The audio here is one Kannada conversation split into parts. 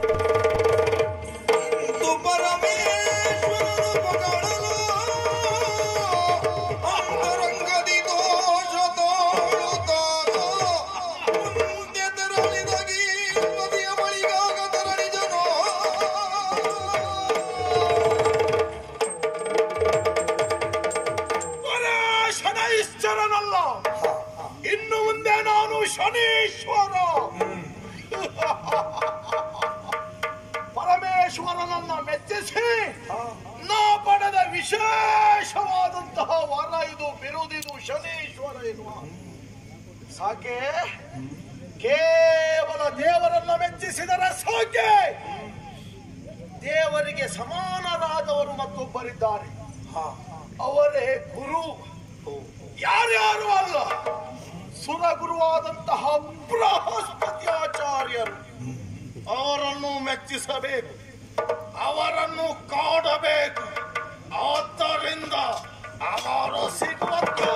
ಇಂದು ಪರಮೇಶ್ವರನು ಪೊಗಳಲು ಅಂತರಂಗದಿ ದೋಷ ತಾಳುತ್ತಾಗ ಮುಂದೆ ತೆರಳಿದಗಿ ಪದಿಯ ಬಳಿಗಾಗ ತೆರಳಿದನು ಬರೇ ಶನೈಶ್ಚರನಲ್ಲ ಇನ್ನು ಮುಂದೆ ನಾನು ಶನೀಶ್ವರ ಪರಮೇಶ್ವರನನ್ನ ಮೆಚ್ಚಿಸಿ ನಾ ಪಡೆದ ವಿಶೇಷವಾದಂತಹ ವರ ಇದು ಬಿರುದಿದು ಶನೀಶ್ವರ ಎನ್ನುವ ಸಾಕೆ ಕೇವಲ ದೇವರನ್ನ ಮೆಚ್ಚಿಸಿದರೆ ಸಾಕೆ ದೇವರಿಗೆ ಸಮಾನರಾದವರು ಮತ್ತೊಬ್ಬರಿದ್ದಾರೆ ಅವರೇ ಗುರು ಯಾರ್ಯಾರು ಅಲ್ಲ ಸುರಗುರುವಾದಂತಹ ಬೃಹಸ್ಪತಿ ಆಚಾರ್ಯರು ಅವರನ್ನು ಮೆಚ್ಚಿಸಬೇಕು ಅವರನ್ನು ಕಾಡಬೇಕು ಆದ್ದರಿಂದ ಅವರು ಸಿಗುವಂತ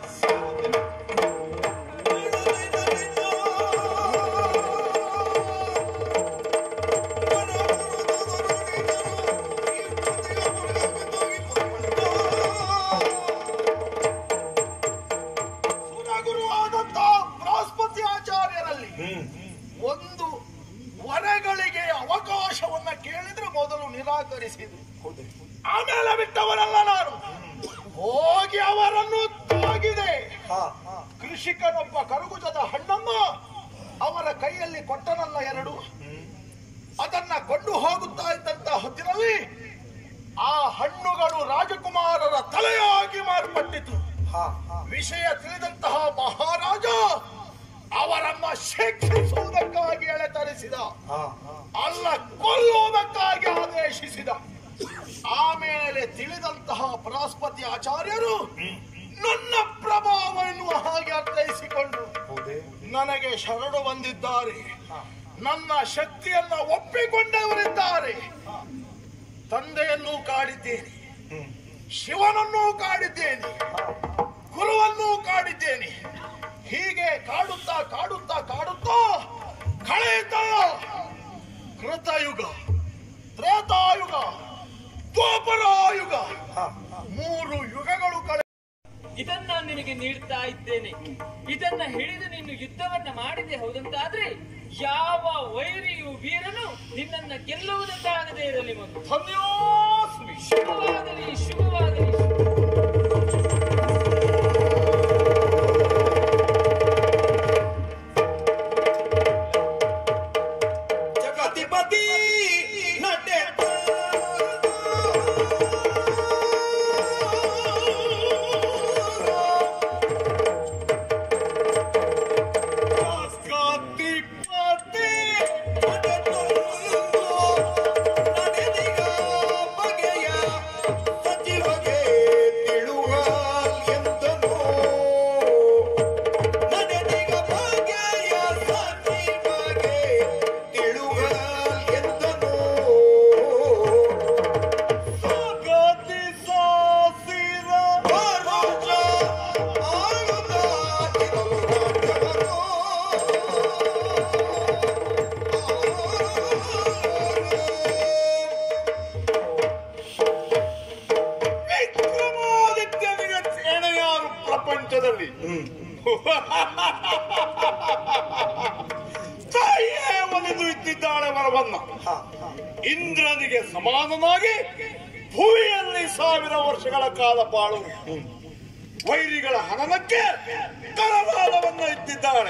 ಸುರಗುರುವಾದಂತಹ ಬೃಹಸ್ಪತಿ ಆಚಾರ್ಯರಲ್ಲಿ ಒಂದು ವರಗಳಿಗೆ ಅವಕಾಶವನ್ನ ಕೇಳಿದ್ರೆ ಮೊದಲು ನಿರಾಕರಿಸಿದ್ರು ಆಮೇಲೆ ಬಿಟ್ಟವರಲ್ಲ ನಾನು ಹೋಗಿ ಅವರನ್ನು ತಾಗಿದೆ ಕೃಷಿಕನೊಬ್ಬ ಕರಗುಜದ ಹಣ್ಣನ್ನ ಅವರ ಕೈಯಲ್ಲಿ ಕೊಟ್ಟನಲ್ಲ ಎರಡು ಅದನ್ನ ಕೊಂಡು ಹೋಗುತ್ತಾ ಇದ್ದಂತ ಹೊತ್ತಿನಲ್ಲಿ ಆ ಹಣ್ಣುಗಳು ರಾಜಕುಮಾರರ ತಲೆಯಾಗಿ ಮಾರ್ಪಟ್ಟಿತು ವಿಷಯ ತಿಳಿದಂತಹ ಮಹಾರಾಜ ಅವರನ್ನ ಶಿಕ್ಷಿಸುವುದಕ್ಕಾಗಿ ಎಳೆತರಿಸಿದ ಅಲ್ಲ ಕೊಲ್ಲುವುದಕ್ಕಾಗಿ ಆದೇಶಿಸಿದ ಆಮೇಲೆ ತಿಳಿದಂತಹ ಬೃಹಸ್ಪತಿ ಆಚಾರ್ಯರು ನನ್ನ ಪ್ರಭಾವ ಎನ್ನುವ ಹಾಗೆ ಅರ್ಥೈಸಿಕೊಂಡು ನನಗೆ ಶರಣು ಬಂದಿದ್ದಾರೆ ನನ್ನ ಶಕ್ತಿಯನ್ನ ಒಪ್ಪಿಕೊಂಡವರಿದ್ದಾರೆ ತಂದೆಯನ್ನೂ ಕಾಡಿದ್ದೇನೆ ಶಿವನನ್ನೂ ಕಾಡಿದ್ದೇನೆ ಗುರುವನ್ನೂ ಕಾಡಿದ್ದೇನೆ ಹೀಗೆ ಕಾಡುತ್ತಾ ಕಾಡುತ್ತಾ ಕಾಡುತ್ತಾ ಕಳೆಯುತ್ತಲ್ಲ ಕೃತಯುಗ ತ್ರೇತಾಯುಗ ದ್ವಾಪರಾಯುಗ ಮೂರು ಯುಗಗಳು ಕಳೆ ಇದನ್ನ ನಾನು ನಿನಗೆ ನೀಡ್ತಾ ಇದ್ದೇನೆ ಇದನ್ನ ಹಿಡಿದು ನೀನು ಯುದ್ಧವನ್ನ ಮಾಡಿದೆ ಹೌದಂತಾದ್ರೆ ಯಾವ ವೈರಿಯು ವೀರನು ನಿನ್ನನ್ನ ಗೆಲ್ಲುವುದಕ್ಕಾಗದೇ ಇರಲಿ ಮಗು ಧನ್ಯೋಸ್ಮಿ ಶುಭವಾಗಲಿ ಶುಭವಾಗಲಿ ಜಗತಿಪತಿ ನಡೆ ಜಗತಿಪತಿ ನಡೆದಿಗ ಬಗೆಯ ಸಚಿವಗೆ ತಿಳುವ ಎಂದನು ನಡೆದಿಗ ಬಗೆಯ ಸಚಿವಗೆ ತಿಳುವ ಎಂದನು ಗತಿ ಸಾಸಿರ ಪರುಷ ಆಳುತ್ತ ಇರಲು ರಾಜ್ಯವನ್ನು. ವಿಕ್ರಮಾದಿತ್ಯನಿಗೆ ಸೇನೆಯಾರು ಪ್ರಪಂಚದಲ್ಲಿ ತಾಯಿಯೇ ಒಲಿದು ಇದ್ದಿದ್ದಾಳೆ ವರವನ್ನ ಇಂದ್ರನಿಗೆ ಸಮಾನನಾಗಿ ಭೂಮಿಯಲ್ಲಿ ಸಾವಿರ ವರ್ಷಗಳ ಕಾಲ ಬಾಳು ವೈರಿಗಳ ಹನನಕ್ಕೆ ಕರವಾಲವನ್ನ ಇಟ್ಟಿದ್ದಾಳೆ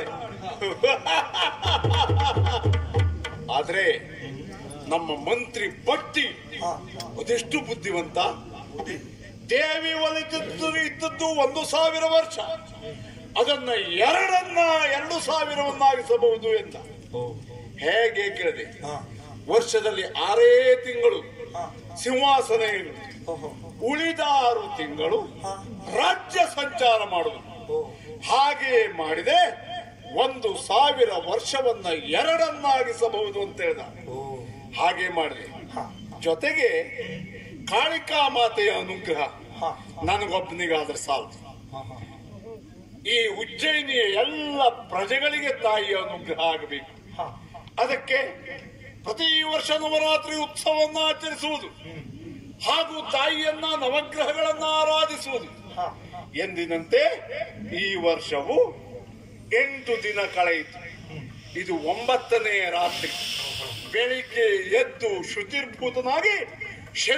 ಆದ್ರೆ ನಮ್ಮ ಮಂತ್ರಿ ಭಕ್ತಿ ಅದೆಷ್ಟು ಬುದ್ಧಿವಂತ ದೇವಿ ಒಲಿದದ್ದು ಇದ್ದದ್ದು ಒಂದು ಸಾವಿರ ವರ್ಷ ಅದನ್ನ ಎರಡನ್ನ ಎರಡು ಸಾವಿರವನ್ನಾಗಿಸಬಹುದು ಅಂತ ಹೇಗೆ ಕೇಳಿದೆ ವರ್ಷದಲ್ಲಿ ಆರೇ ತಿಂಗಳು ಸಿಂಹಾಸನ ಇರುವುದು ಉಳಿದ ಆರು ತಿಂಗಳು ರಾಜ್ಯ ಸಂಚಾರ ಮಾಡುವುದು ಹಾಗೆ ಮಾಡಿದೆ ಒಂದು ಸಾವಿರ ವರ್ಷವನ್ನ ಎರಡನ್ನಾಗಿಸಬಹುದು ಅಂತ ಹೇಳ್ದ ಹಾಗೆ ಮಾಡಿದೆ ಜೊತೆಗೆ ಕಾಳಿಕಾ ಮಾತೆಯ ಅನುಗ್ರಹ ನನಗೊಬ್ಬನಿಗಾದ್ರೆ ಸಾಲದು ಈ ಉಜ್ಜಯಿನಿಯ ಎಲ್ಲ ಪ್ರಜೆಗಳಿಗೆ ತಾಯಿಯ ಅನುಗ್ರಹ ಆಗಬೇಕು ಅದಕ್ಕೆ ಪ್ರತಿ ವರ್ಷ ನವರಾತ್ರಿ ಉತ್ಸವವನ್ನು ಆಚರಿಸುವುದು ಹಾಗೂ ತಾಯಿಯನ್ನ ನವಗ್ರಹಗಳನ್ನ ಆರಾಧಿಸುವುದು ಹ. ಎಂದಿನಂತೆ ಈ ವರ್ಷವು ಎಂಟು ದಿನ ಕಳೆಯಿತು ಇದು ಒಂಬತ್ತನೇ ರಾತ್ರಿ ಬೆಳಿಗ್ಗೆ ಎದ್ದು ಶುಚಿರ್ಭೂತನಾಗಿ ಶನಿ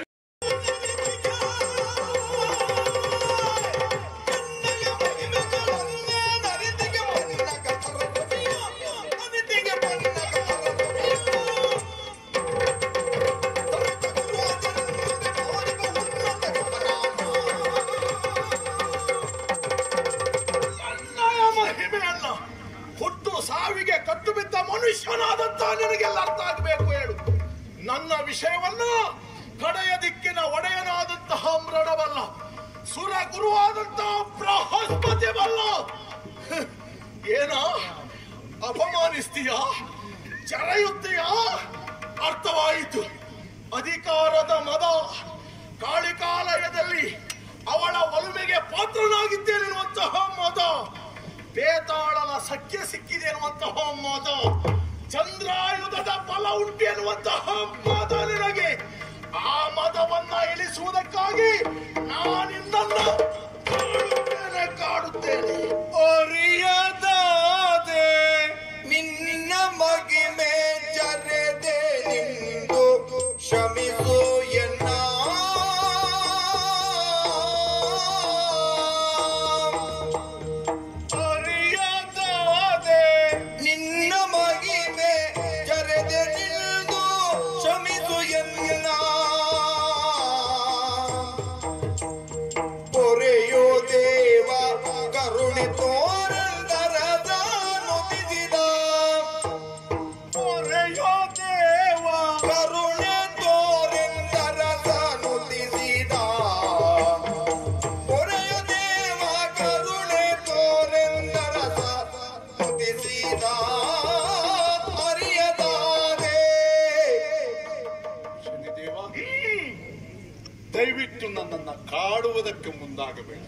ನನ್ನಯ ಮಹಿಮೆಯನ್ನ ಹುಟ್ಟು ಸಾವಿಗೆ ಕಟ್ಟು ಬಿದ್ದ ಮನುಷ್ಯನಾದಂತ ನಿನಗೆಲ್ಲ ಅರ್ಥ ಆಗಬೇಕು ಹೇಳು ನನ್ನ ವಿಷಯವನ್ನ ಕಡೆಯ ದಿಕ್ಕಿನ ಒಡೆಯನಾದಂತಹ ಮೃಡವಲ್ಲ ಸುರ ಗುರುವಾದಂತಹ ಬೃಹಸ್ಪತಿ ಬಲ್ಲ ಏನ ಅಪಮಾನಿಸ್ತೀಯ ಚರೆಯುತ್ತೀಯ ಅರ್ಥವಾಯಿತು ಅಧಿಕಾರದ ಮದ ಕಾಳಿಕಾಲಯದಲ್ಲಿ ಅವಳ ಒಲುಮೆಗೆ ಪಾತ್ರನಾಗಿದ್ದೇನೆನ್ನುವಂತಹ ಮದ ಬೇತಾಳನ ಸಖ್ಯ ಸಿಕ್ಕಿದೆ ಎನ್ನುವಂತಹ ಮದ ಚಂದ್ರಾಯುಧದ ಬಲ ಉಂಟು ಎನ್ನುವಂತಹ ಮದ ನಿನಗೆ ಆ ಮದವನ್ನ ಎಳಿಸುವುದಕ್ಕಾಗಿ ನಾನಿನ್ನನ್ನು ಕಾಡುತ್ತೇನೆ ಕಾಡುತ್ತೇನೆ ಅರಿಯದಾದೆ ನಿನ್ನ ಮಗಿಮೆ ಜರೆದೆ ನಿಂದು ಕ್ಷಮಿಸು ಎನ್ನ ಅರಿಯದಾದೆ ನಿನ್ನ ಮಗಿಮೆ ಜರೆದೆ ನಿಂದು ಕ್ಷಮಿಸು ಎನ್ನ ಪೊರೆಯೋ ದೇವ ಕರುಣೆ ತೋರಂದರದ ನುಡಿದಿದ ಪೊರೆಯೋ ದೇವ ಕರುಣೆ ತೋರೆಂದರದ ನುಡಿಸಿದ ಪೊರೆಯ ದೇವ ಕರುಣೆ ತೋರೆಂದರದ ನುಡಿಸಿದ ಅರಿಯದಾದೆ ಶನಿದೇವ ದಯವಿಟ್ಟು ನನ್ನನ್ನ ಕಾಡುವುದಕ್ಕೆ ಮುಂದಾಗಬೇಡ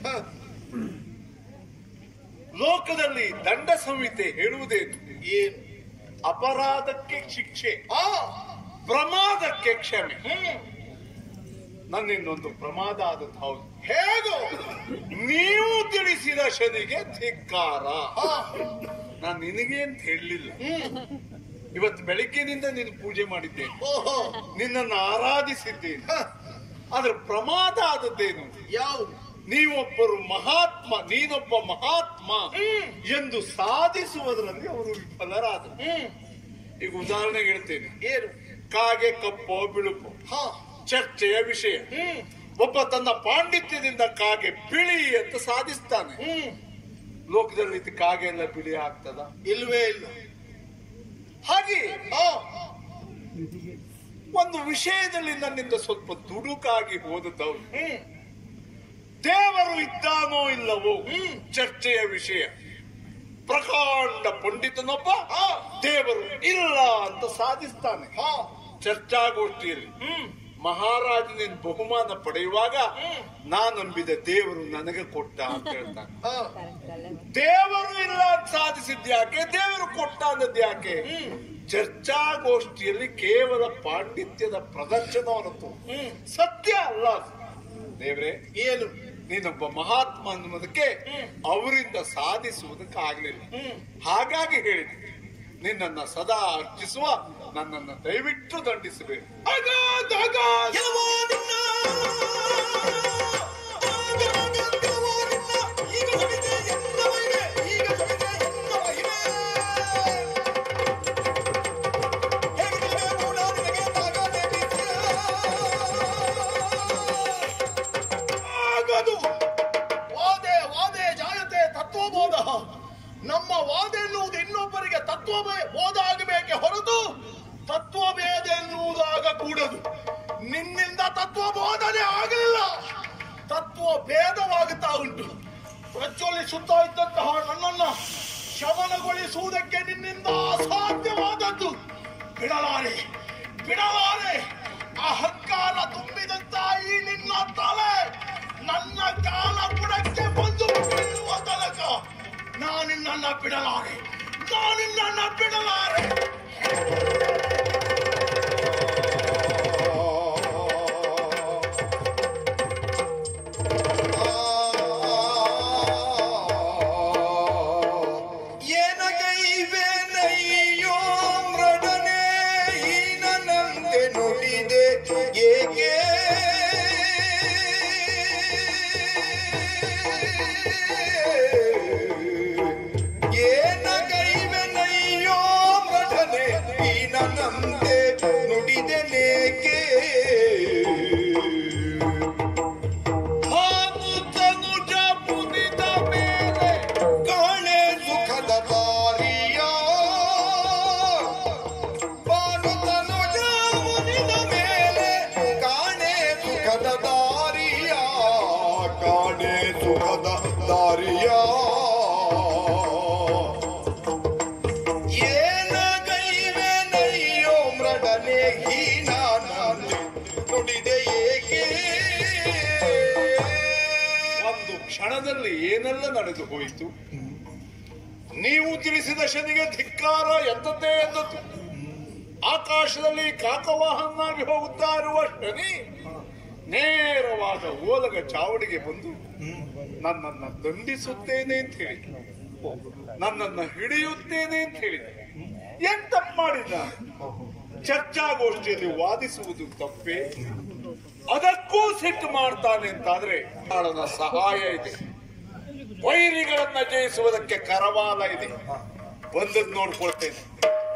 ಲೋಕದಲ್ಲಿ ದಂಡ ಸಂಹಿತೆ ಹೇಳುವುದೇನು ಏನು ಅಪರಾಧಕ್ಕೆ ಶಿಕ್ಷೆ ಆ ಪ್ರಮಾದಕ್ಕೆ ಕ್ಷಮೆ ನನ್ನಿನ್ನೊಂದು ಪ್ರಮಾದ ಆದದ್ದು ಹೌದು ಹೇಗೋ ನೀವು ತಿಳಿಸಿದ ಶನಿಗೆ ಧಿಕ್ಕಾರ ಆ, ನಾನು ನಿನಗೆ ಅಂತ ಹೇಳಲಿಲ್ಲ ಇವತ್ತು ಬೆಳಿಗ್ಗೆನಿಂದ ನೀನು ಪೂಜೆ ಮಾಡಿದ್ದೇನೆ ಓಹೋ ನಿನ್ನನ್ನು ಆರಾಧಿಸಿದ್ದೇನೆ ಹ, ಆದ್ರೆ ಪ್ರಮಾದ ಆದದ್ದೇನು ಯಾವುದು ನೀವೊಬ್ಬರು ಮಹಾತ್ಮ ನೀನೊಬ್ಬ ಮಹಾತ್ಮ ಎಂದು ಸಾಧಿಸುವುದರಲ್ಲಿ ಅವರು ವಿಫಲರಾದರು ಈಗ ಉದಾಹರಣೆಗೆ ಹೇಳ್ತೇನೆ ಏನು ಕಾಗೆ ಕಪ್ಪೋ ಬಿಳುಪೋ ಹ ಚರ್ಚೆಯ ವಿಷಯ ಹ್ಮ್ ಒಬ್ಬ ತನ್ನ ಪಾಂಡಿತ್ಯದಿಂದ ಕಾಗೆ ಬಿಳಿ ಅಂತ ಸಾಧಿಸ್ತಾನೆ ಹ್ಮ್ ಲೋಕದಲ್ಲಿ ಇದು ಕಾಗೆ ಎಲ್ಲ ಬಿಳಿ ಆಗ್ತದ ಇಲ್ವೇ ಇಲ್ಲ ಹಾಗೆ ಆ ಒಂದು ವಿಷಯದಲ್ಲಿ ನನ್ನಿಂದ ಸ್ವಲ್ಪ ದುಡುಕಾಗಿ ಹೋದದ್ದವಳು ಹ್ಮ್ ದೇವರು ಇದ್ದಾನೋ ಇಲ್ಲವೋ ಹ್ಮ್. ಚರ್ಚೆಯ ವಿಷಯ ಪ್ರಕಾಂಡ ಪಂಡಿತನೊಬ್ಬ ಆ ದೇವರು ಇಲ್ಲ ಅಂತ ಸಾಧಿಸ್ತಾನೆ ಹ ಚರ್ಚಾಗೋಷ್ಠಿಯಲ್ಲಿ ಹ್ಮ್ ಮಹಾರಾಜನಿಂದ ಬಹುಮಾನ ಪಡೆಯುವಾಗ ಹ್ಮ್. ನಾನಂಬಿದ ದೇವರು ನನಗೆ ಕೊಟ್ಟ ಅಂತ ಹೇಳ್ತಾನೆ ಹ ದೇವರು ಇಲ್ಲ ಅಂತ ಸಾಧಿಸಿದ್ಯಾಕೆ ದೇವರು ಕೊಟ್ಟ ಅಂದದ್ದು ಯಾಕೆ ಹ್ಮ್. ಚರ್ಚಾಗೋಷ್ಠಿಯಲ್ಲಿ ಕೇವಲ ಪಾಂಡಿತ್ಯದ ಪ್ರದರ್ಶನವನ್ನು ತೋರು. ಹ್ಮ್. ಸತ್ಯ ಅಲ್ಲ ಅದು. ದೇವ್ರೆ ಏನು ನೀನೊಬ್ಬ ಮಹಾತ್ಮ ಅನ್ನುವುದಕ್ಕೆ ಹ್ಮ್. ಅವರಿಂದ ಸಾಧಿಸುವುದಕ್ಕೆ ಆಗ್ಲಿಲ್ಲ ಹ್ಮ್ ಹಾಗಾಗಿ ಹೇಳಿದೆ ನಿನ್ನನ್ನ ಸದಾ ಅರ್ಚಿಸುವ ನನ್ನನ್ನು ದಯವಿಟ್ಟು ದಂಡಿಸಬೇಕು ಅಗಾಧ ಅಗಾಧ ಎಲ್ಲವೋ ನಿನ್ನ ಅಗಾಧವೋ ನಿನ್ನ ಈಗ ಸವಿತೆ ಎನ್ನ ಮಹಿಮೆ ಈಗ ಸವಿತೆ ಎನ್ನ ಮಹಿಮೆ ಹೇಗಿದ್ದೇವೆ ಮೂಢ ನಿನಗೆ ತಾಗಾದೆ ಆಗದು ವಾದೆ ವಾದೆ ಜಾಯತೆ ತತ್ವಬೋಧ ನಮ್ಮ ವಾದ ಎನ್ನುವುದು ಇನ್ನೊಬ್ಬರಿಗೆ ತತ್ವ ಬೋಧ ಆಗಬೇಕೆ ಹೊರತು ತತ್ವಭೇದ ಎನ್ನುವುದಾಗ ಕೂಡದು ನಿನ್ನಿಂದ ತತ್ವ ಬೋಧನೆ ಆಗಲಿಲ್ಲ ತತ್ವ ಭೇದವಾಗುತ್ತಾ ಉಂಟು ಪ್ರಜ್ವಲಿಸುತ್ತಾ ಇದ್ದಂತಹ ನನ್ನನ್ನ ಶಮನಗೊಳಿಸುವುದಕ್ಕೆ ನಿನ್ನಿಂದ ಅಸಾಧ್ಯವಾದದ್ದು ಬಿಡಲಾರೆ ಬಿಡಲಾರೆ ಅಹಂಕಾರ ತುಂಬಿದಂತ ಈ ನಿನ್ನ ತಲೆ ನನ್ನ ಕಾಲ ಬುಡಕ್ಕೆ ಬಂದು ಬೀಳುವ ತನಕ ನಾನಿನ್ನ ಬಿಡಲಾರೆ ನಾನಿನ್ನ ಬಿಡಲಾರೆ ಹೀನ ನಾನು ನುಡಿದೆ ಏಕೆ ಒಂದು ಕ್ಷಣದಲ್ಲಿ ಏನೆಲ್ಲ ನಡೆದು ಹೋಯಿತು ನೀವು ತಿಳಿಸಿದ ಶನಿಗೆ ಧಿಕ್ಕಾರ ಎಂದದ್ದೇ ಎಂದದ್ದು ಆಕಾಶದಲ್ಲಿ ಕಾಕವಾಹನಾಗಿ ಹೋಗುತ್ತಾ ಇರುವ ಶನಿ ನೇರವಾದ ಓಲಗ ಚಾವಡಿಗೆ ಬಂದು ನನ್ನನ್ನ ದಂಡಿಸುತ್ತೇನೆ ಅಂತ ಹೇಳಿ ನನ್ನನ್ನ ಹಿಡಿಯುತ್ತೇನೆ ಅಂತ ಹೇಳಿದೆ ಏನ್ ತಪ್ಪು ಮಾಡಿದ ಚರ್ಚಾಗೋಷ್ಠಿಯಲ್ಲಿ ವಾದಿಸುವುದು ತಪ್ಪೇ ಅದಕ್ಕೂ ಸಿಟ್ಟು ಮಾಡ್ತಾನೆ ಅಂತಾದ್ರೆ ಆಳನ ಸಹಾಯ ಇದೆ ವೈರಿಗಳನ್ನ ಜಯಿಸುವುದಕ್ಕೆ ಕರವಾಲ ಇದೆ ಬಂದದ್ ನೋಡ್ಕೊಳ್ತೇನೆ